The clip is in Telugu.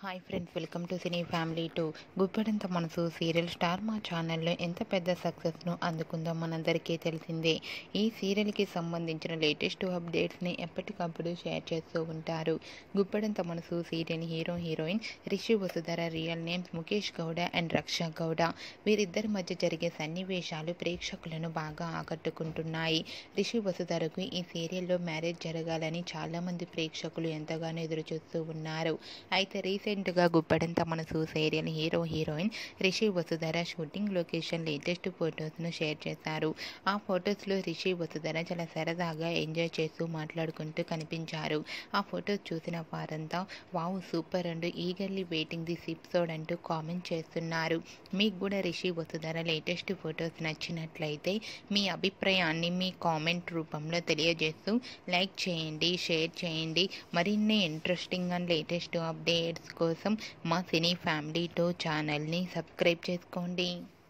hi friends welcome to cine family to Guppedantha Manasu serial star మా ఛానల్లో ఎంత పెద్ద సక్సెస్ను అందుకుందో మనందరికీ తెలిసిందే ఈ సీరియల్కి సంబంధించిన లేటెస్ట్ అప్డేట్స్ని ఎప్పటికప్పుడు షేర్ చేస్తూ ఉంటారు Guppedantha Manasu serial hero heroine Rishi Vasudhara real names Mukesh Gowda and Raksha Gowda వీరిద్దరి మధ్య జరిగే సన్నివేశాలు ప్రేక్షకులను బాగా ఆకట్టుకుంటున్నాయి రిషి వసుధరకు ఈ సీరియల్లో మ్యారేజ్ జరగాలని చాలామంది ప్రేక్షకులు ఎంతగానో ఎదురు చూస్తూ ఉన్నారు అయితే రీసెంట్గా Guppedantha Manasu serial hero heroine Rishi Vasudhara shooting location latest ఫొటోస్ను షేర్ చేశారు ఆ ఫొటోస్లో రిషి వసుధర చాలా సరదాగా ఎంజాయ్ చేస్తూ మాట్లాడుకుంటూ కనిపించారు ఆ ఫొటోస్ చూసిన వారంతా wow super and eagerly waiting this episode అంటూ కామెంట్ చేస్తున్నారు మీకు కూడా రిషి వసుధర లేటెస్ట్ ఫొటోస్ నచ్చినట్లయితే మీ అభిప్రాయాన్ని మీ కామెంట్ రూపంలో తెలియజేస్తూ లైక్ చేయండి షేర్ చేయండి మరిన్ని ఇంట్రెస్టింగ్ అండ్ లేటెస్ట్ అప్డేట్స్ కోసం మా సినీ ఫ్యామిలీ టూ ఛానల్ని సబ్స్క్రైబ్ చేసుకోండి